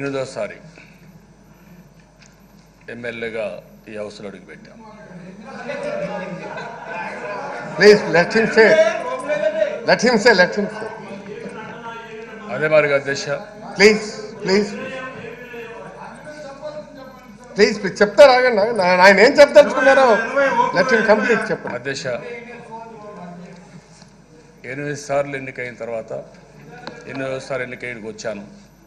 ఎనిమిదోసారి ఎమ్మెల్యేగా ఈ హౌస్లో అడుగుపెట్టాం Please let him say. Let him say, let him say. అదే మరి అధ్యక్ష Please, please. ప్లీజ్ చెప్తారు ఆగండి ఆగండి. ఆయన ఆయన ఏం చెప్దలుచుకున్నారో లెట్ హిమ్ కంప్లీట్ చెప్పండి అధ్యక్ష ఎనిమిది సార్లు ఎన్నికైన తర్వాత ఎనిమిదోసారి ఎన్నికైనకి వచ్చాను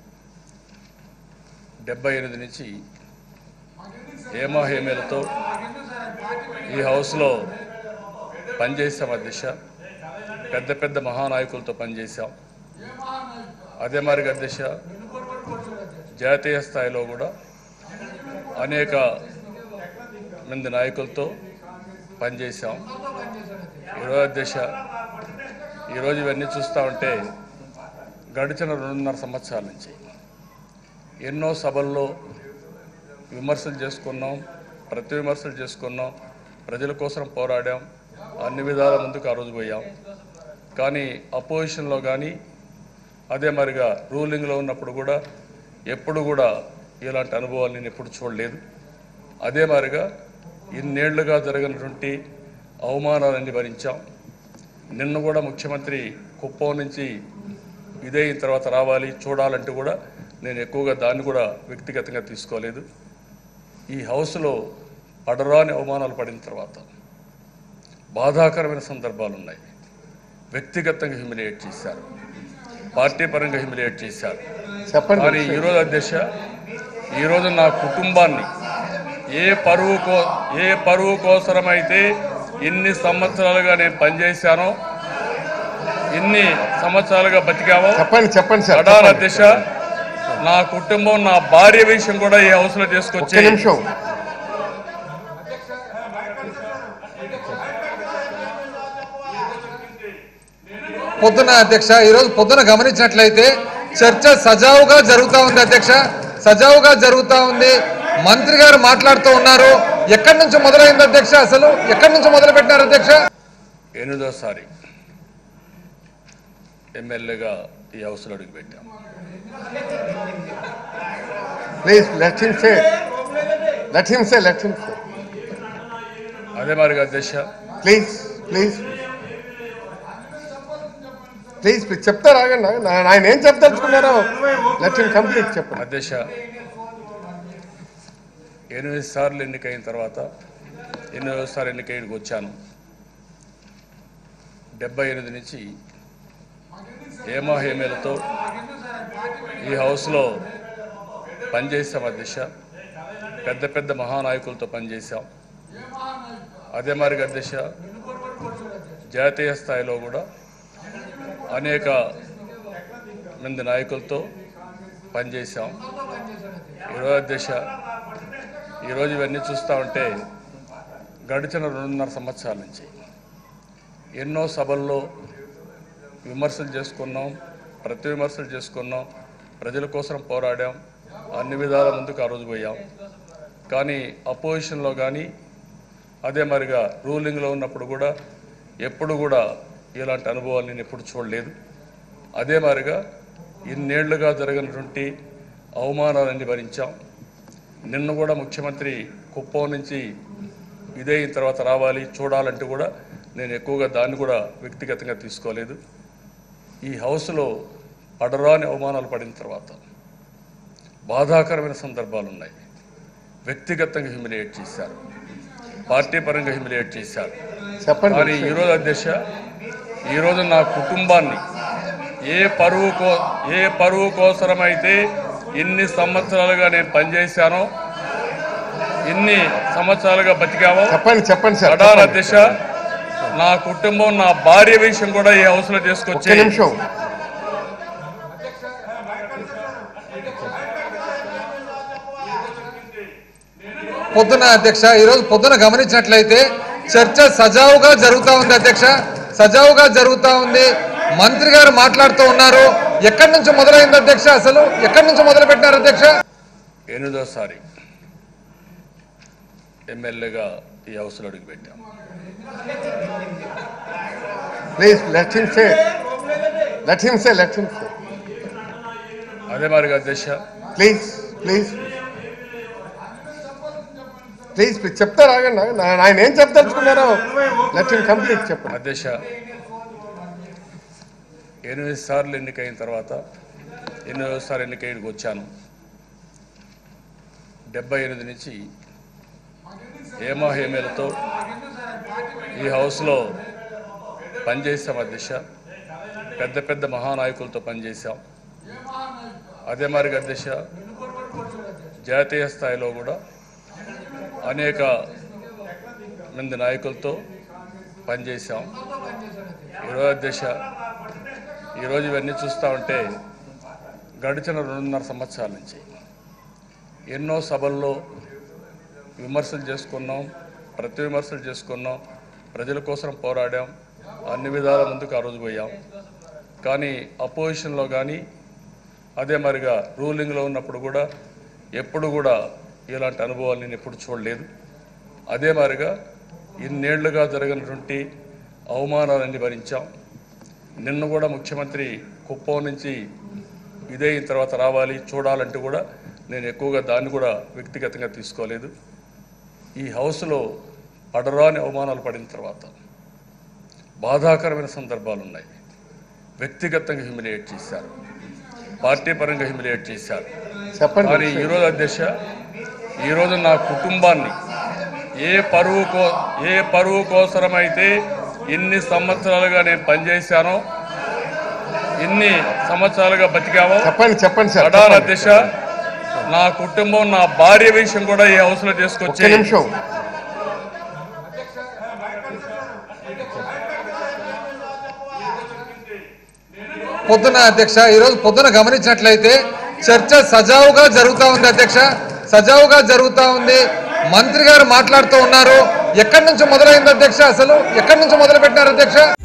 డెబ్బై ఎనిమిది నుంచి హేమా హేమేలతో ఈ హౌస్లో పనిచేసాం అధ్యక్ష పెద్ద పెద్ద మహానాయకులతో పనిచేశాం అదే మరి అధ్యక్ష జాతీయ స్థాయిలో కూడా అనేక మంది నాయకులతో పనిచేశాం ఈరోజు అధ్యక్ష ఈరోజు ఇవన్నీ చూస్తూ ఉంటే గడిచిన రెండున్నర సంవత్సరాల నుంచి ఎన్నో సభల్లో విమర్శలు చేసుకున్నాం ప్రతి విమర్శలు చేసుకున్నాం ప్రజల కోసం పోరాడాం అన్ని విధాల ముందుకు ఆ రోజు పోయాం కానీ అపోజిషన్లో కానీ అదే మరిగా రూలింగ్లో ఉన్నప్పుడు కూడా ఎప్పుడు కూడా ఇలాంటి అనుభవాలు నేను ఎప్పుడు చూడలేదు అదే మాదిరిగా ఇన్నేళ్లుగా జరిగినటువంటి అవమానాలన్నీ భరించాం నిన్న కూడా ముఖ్యమంత్రి కుప్పం నుంచి ఇదైన తర్వాత రావాలి చూడాలంటూ కూడా నేను ఎక్కువగా దాన్ని కూడా వ్యక్తిగతంగా తీసుకోలేదు ఈ హౌస్లో పడరాని అవమానాలు పడిన తర్వాత బాధాకరమైన సందర్భాలు ఉన్నాయి వ్యక్తిగతంగా హ్యూమిలియేట్ చేశారు పార్టీ పరంగా హ్యూమిలియేట్ చేశారు చెప్పండి కానీ ఈరోజు అధ్యక్ష ఈరోజు నా కుటుంబాన్ని ఏ పరువు కో ఏ పరువు కోసరమైతే ఇన్ని సంవత్సరాలుగా నేను పనిచేశానో ఇన్ని సంవత్సరాలుగా బతికామో చెప్పండి చెప్పండి సార్ ప్రధాన చెప్పండి. అధ్యక్ష నా కుటుంబం నా భార్య విషయం కూడా ఈ హౌస్ లో ఒక్క తీసుకొచ్చి నిమిషం పొద్దున అధ్యక్ష ఈరోజు పొద్దున గమనించినట్లయితే చర్చ సజావుగా జరుగుతా ఉంది అధ్యక్ష సజావుగా జరుగుతా ఉంది మంత్రి గారు మాట్లాడుతూ ఉన్నారు ఎక్కడి నుంచి మొదలైంది అధ్యక్ష అసలు ఎక్కడి నుంచి మొదలు పెట్టినారు అధ్యక్ష ఎనిమిదోసారి ఎమ్మెల్యేగా ఈ హౌస్ లో అడుగుపెట్టాం please let him say let him say let him say అదే మరి అధ్యక్ష ప్లీజ్ ప్లీజ్ ప్లీజ్ చెప్తారు ఆగండి ఆగండి. ఆయన ఆయన ఏం చెప్దలుచుకున్నారో లెట్ హిమ్ కంప్లీట్ చెప్పండి అధ్యక్ష ఎనిమిది సార్లు ఎన్నికైన తర్వాత ఎనిమిదోసారి ఎన్నికైనకి వచ్చాను డెబ్బై ఎనిమిది నుంచి హేమా హేమేలతో ఈ హౌస్లో పనిచేసాం అధ్యక్ష పెద్ద పెద్ద మహానాయకులతో పనిచేశాం అదే మరి అధ్యక్ష జాతీయ స్థాయిలో కూడా అనేక మంది నాయకులతో పనిచేశాం ఈరోజు అధ్యక్ష ఈరోజు ఇవన్నీ చూస్తూ ఉంటే గడిచిన రెండున్నర సంవత్సరాల నుంచి ఎన్నో సభల్లో విమర్శలు చేసుకున్నాం ప్రతి విమర్శలు చేసుకున్నాం ప్రజల కోసం పోరాడాం అన్ని విధాల ముందుకు ఆ రోజు పోయాం కానీ అపోజిషన్లో కానీ అదే మరిగా రూలింగ్లో ఉన్నప్పుడు కూడా ఎప్పుడు కూడా ఇలాంటి అనుభవాలు నేను ఎప్పుడు చూడలేదు అదే మాదిరిగా ఇన్నేళ్లుగా జరిగినటువంటి అవమానాలన్నీ భరించాం నిన్న కూడా ముఖ్యమంత్రి కుప్పం నుంచి ఇదైన తర్వాత రావాలి చూడాలంటూ కూడా నేను ఎక్కువగా దాన్ని కూడా వ్యక్తిగతంగా తీసుకోలేదు ఈ హౌస్లో పడరాని అవమానాలు పడిన తర్వాత బాధాకరమైన సందర్భాలు ఉన్నాయి వ్యక్తిగతంగా హ్యూమిలియేట్ చేశారు పార్టీ పరంగా హ్యూమిలియేట్ చేశారు కానీ చెప్పండి ఈరోజు అధ్యక్ష ఈరోజు నా కుటుంబాన్ని ఏ పరువు కో ఏ పరువు కోసరమైతే ఇన్ని సంవత్సరాలుగా నేను పనిచేశానో ఇన్ని సంవత్సరాలుగా బతికామో చెప్పండి చెప్పండి సార్ ప్రధాన చెప్పండి. అధ్యక్ష నా కుటుంబం నా భార్య విషయం కూడా ఈ హౌస్ లో ఒక్క తీసుకొచ్చి నిమిషం పొద్దున అధ్యక్ష ఈరోజు పొద్దున గమనించినట్లయితే చర్చ సజావుగా జరుగుతా ఉంది అధ్యక్ష సజావుగా జరుగుతా ఉంది మంత్రి గారు మాట్లాడుతూ ఉన్నారు ఎక్కడి నుంచి మొదలైంది అధ్యక్ష అసలు ఎక్కడి నుంచి మొదలు పెట్టినారు అధ్యక్ష ఎనిమిదోసారి ఎమ్మెల్యేగా ఈ హౌస్ లో అడుగుపెట్టాం please let him say let him say let him say అదే మరి అధ్యక్ష ప్లీజ్ ప్లీజ్ ప్లీజ్ ప్లీజ్ చెప్తారు ఆగండి ఆగండి. ఆయన ఆయన ఏం చెప్పదలుచుకున్నారో లెట్ హిమ్ కంప్లీట్ చెప్పండి అధ్యక్ష ఎనిమిది సార్లు ఎన్నికైన తర్వాత ఎనిమిది సార్లు ఎన్నికైనకి వచ్చాను డెబ్బై ఎనిమిది నుంచి హేమా హేమేలతో ఈ హౌస్లో పనిచేసాం అధ్యక్ష పెద్ద పెద్ద మహానాయకులతో పనిచేశాం అదే మరి అధ్యక్ష జాతీయ స్థాయిలో కూడా అనేక మంది నాయకులతో పనిచేశాం ఈరోజు అధ్యక్ష ఈరోజు ఇవన్నీ చూస్తూ ఉంటే గడిచిన రెండున్నర సంవత్సరాల నుంచి ఎన్నో సభల్లో విమర్శలు చేసుకున్నాం ప్రతి విమర్శలు చేసుకున్నాం ప్రజల కోసం పోరాడాం అన్ని విధాల ముందుకు ఆ రోజు పోయాం కానీ అపోజిషన్లో కానీ అదే మరిగా రూలింగ్లో ఉన్నప్పుడు కూడా ఎప్పుడు కూడా ఇలాంటి అనుభవాలు నేను ఎప్పుడు చూడలేదు అదే మాదిరిగా ఇన్నేళ్లుగా జరిగినటువంటి అవమానాలన్నీ భరించాం నిన్న కూడా ముఖ్యమంత్రి కుప్పం నుంచి ఇదైన తర్వాత రావాలి చూడాలంటే కూడా నేను ఎక్కువగా దాన్ని కూడా వ్యక్తిగతంగా తీసుకోలేదు ఈ హౌస్లో పడరాని అవమానాలు పడిన తర్వాత బాధాకరమైన సందర్భాలు ఉన్నాయి వ్యక్తిగతంగా హ్యూమిలియేట్ చేశారు పార్టీ పరంగా హ్యూమిలియేట్ చేశారు కానీ చెప్పండి ఈరోజు అధ్యక్ష ఈరోజు నా కుటుంబాన్ని ఏ పరువు కో ఏ పరువు కోసరమైతే ఇన్ని సంవత్సరాలుగా నేను పనిచేశానో ఇన్ని సంవత్సరాలుగా బతికామో చెప్పండి చెప్పండి సార్ ప్రధాన చెప్పండి. అధ్యక్ష నా కుటుంబం నా భార్య విషయం కూడా ఈ హౌస్ లో ఒక్క తీసుకొచ్చి నిమిషం పొద్దున అధ్యక్ష ఈరోజు పొద్దున గమనించినట్లయితే చర్చ సజావుగా జరుగుతా ఉంది అధ్యక్ష సజావుగా జరుగుతా ఉంది మంత్రి గారు మాట్లాడుతూ ఉన్నారు ఎక్కడి నుంచి మొదలైంది అధ్యక్ష అసలు ఎక్కడి నుంచి మొదలు పెట్టినారు అధ్యక్ష